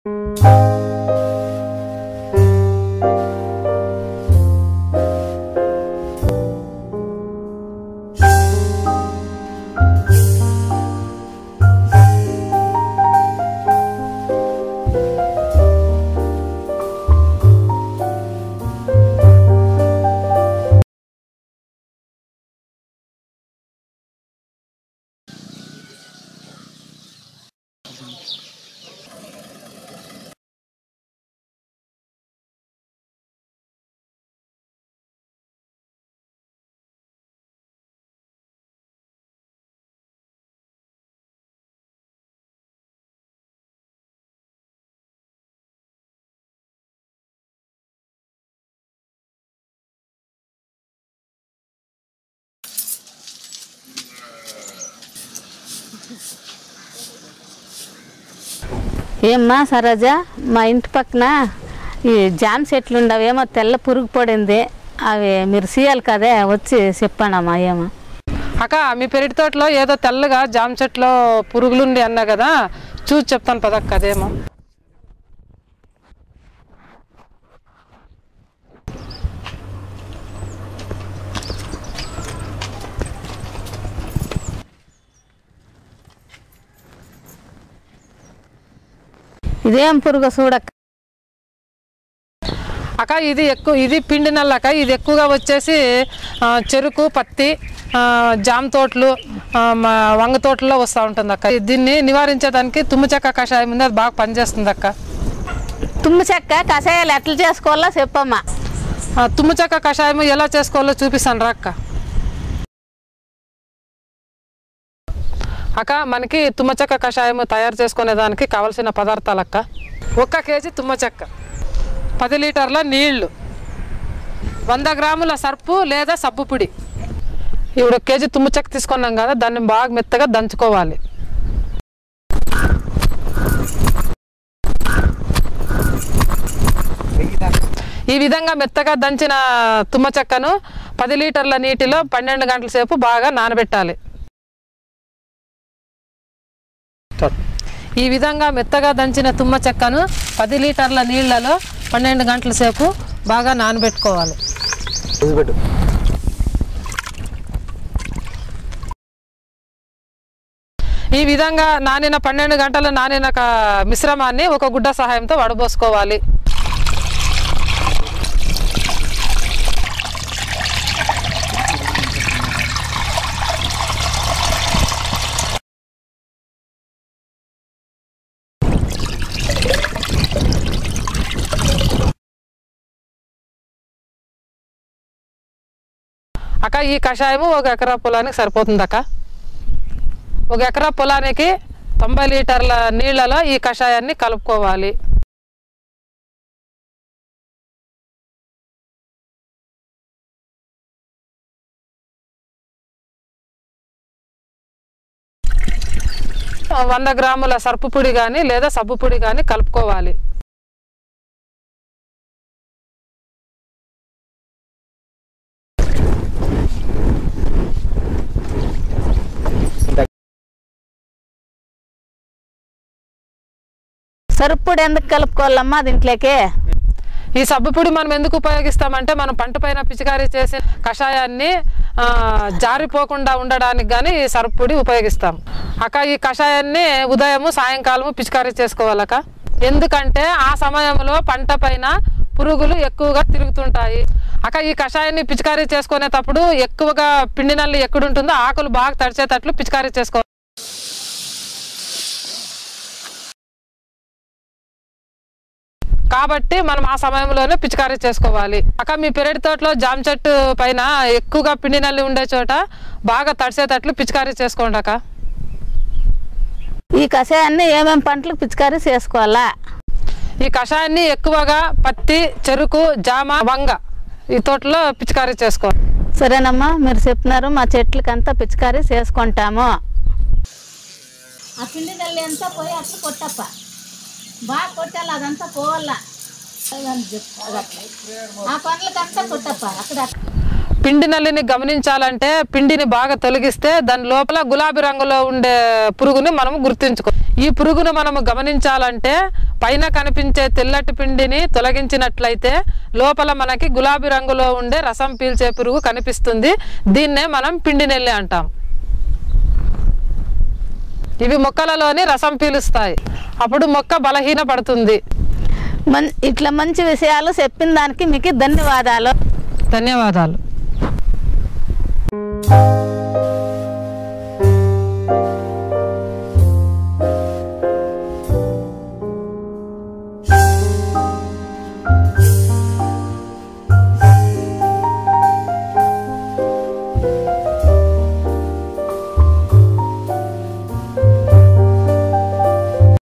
ఏమ్మా సరోజ మా ఇంటి పక్కన ఈ జామ్ చెట్లు ఉండవేమో తెల్ల పురుగు పడింది అవి మీరు సీయాలి కదే వచ్చి చెప్పండమ్మా ఏమో అక్క మీ పెరటి తోటలో ఏదో తెల్లగా జామ చెట్లో పురుగులుండి అన్నా కదా చూసి చెప్తాను పదక్క అదేమో ఇదేం పురుగు చూడక్క అక్క ఇది ఎక్కువ ఇది పిండి నల్ల అక్క ఇది ఎక్కువగా వచ్చేసి ఆ, చెరుకు పత్తి ఆ, జామ తోటలు ఆ, మా వంగ తోటల్లో వస్తూ ఉంటుంది అక్క దీన్ని నివారించేదానికి తుమ్మ చెక్క కషాయం ఉంది అది బాగా పనిచేస్తుంది అక్క తుమ్మి చెక్క కషాయాలు ఎట్లా చేసుకోవాలో చెప్పమ్మా ఆ, తుమ్మ చెక్క కషాయం ఎలా చేసుకోవాలో చూపిస్తాను రా అక్క అక్క మనకి తుమ్మ చెక్క కషాయం తయారు చేసుకునే దానికి కావలసిన పదార్థాలు అక్క ఒక్క కేజీ తుమ్మ చెక్క పది లీటర్ల నీళ్లు వంద గ్రాముల సర్పు లేదా సబ్బు పొడి ఇప్పుడు ఒక కేజీ తుమ్మ చెక్క తీసుకున్నాం కదా దాన్ని బాగా మెత్తగా దంచుకోవాలి ఈ విధంగా మెత్తగా దంచిన తుమ్మ చెక్కను పది లీటర్ల నీటిలో పన్నెండు గంటల సేపు బాగా నానబెట్టాలి ఈ విధంగా మెత్తగా దంచిన తుమ్మ చెక్కను పది లీటర్ల నీళ్లలో పన్నెండు గంటల సేపు బాగా నానబెట్టుకోవాలి పెట్టు ఈ విధంగా నానిన పన్నెండు గంటల నానిన క- మిశ్రమాన్ని ఒక గుడ్డ సహాయంతో వడబోసుకోవాలి అక్క ఈ కషాయము ఒక ఎకరా పొలానికి సరిపోతుంది అక్క ఒక ఎకరా పొలానికి తొంభై లీటర్ల నీళ్లలో ఈ కషాయాన్ని కలుపుకోవాలి వంద గ్రాముల సర్పు పొడి కానీ లేదా సబ్బు పొడి కానీ కలుపుకోవాలి సరుపుడు ఎందుకు కలుపుకోవాలమ్మా దీంట్లోకి ఈ సబ్బు పొడి మనం ఎందుకు ఉపయోగిస్తామంటే మనం పంట పైన పిచికారీ చేసిన కషాయాన్ని ఆ, జారిపోకుండా ఉండడానికి కానీ ఈ సరుపు పొడి ఉపయోగిస్తాం అక్క ఈ కషాయాన్ని ఉదయము సాయంకాలము పిచికారీ చేసుకోవాలక ఎందుకంటే ఆ సమయంలో పంట పైన పురుగులు ఎక్కువగా తిరుగుతుంటాయి అక్క ఈ కషాయాన్ని పిచికారీ చేసుకునేటప్పుడు ఎక్కువగా పిండి నల్లి ఎక్కడుంటుందో ఆకులు బాగా తడిచేటట్లు పిచికారీ చేసుకోవాలి కాబట్టి మనం ఆ సమయంలోనే పిచికారీ చేసుకోవాలి అక్క మీ పెరటి తోటలో జామ చెట్టు పైన ఎక్కువగా పిండి నల్లి ఉండే చోట బాగా తడిసేటట్లు పిచికారీ చేసుకోండి అక్క ఈ కషాయాన్ని ఏమేమి పంటలకు పిచికారీ చేసుకోవాలా ఈ కషాయాన్ని ఎక్కువగా పత్తి చెరుకు జామ వంగ ఈ తోటలో పిచికారీ చేసుకోవాలి సరేనమ్మా మీరు చెప్పినారు మా చెట్లకంతా పిచికారీ చేసుకుంటాము ఆ పిండి నల్లి అంతా పోయి అట్లా కొట్టప్ప బాగా కొట్టాలి అదంతా పోవాలా ఆ పండ్లకంతా కొట్టప్ప అక్కడ పిండి నల్లిని గమనించాలంటే పిండిని బాగా తొలగిస్తే దాని లోపల గులాబీ రంగులో ఉండే పురుగుని మనము గుర్తించుకో ఈ పురుగును మనము గమనించాలంటే పైన కనిపించే తెల్లటి పిండిని తొలగించినట్లయితే లోపల మనకి గులాబీ రంగులో ఉండే రసం పీల్చే పురుగు కనిపిస్తుంది దీన్నే మనం పిండి నెల్లి అంటాం ఇవి మొక్కలలోని రసం పీలుస్తాయి అప్పుడు మొక్క బలహీన పడుతుంది మన్ ఇట్లా మంచి విషయాలు చెప్పిన దానికి మీకు ధన్యవాదాలు ధన్యవాదాలు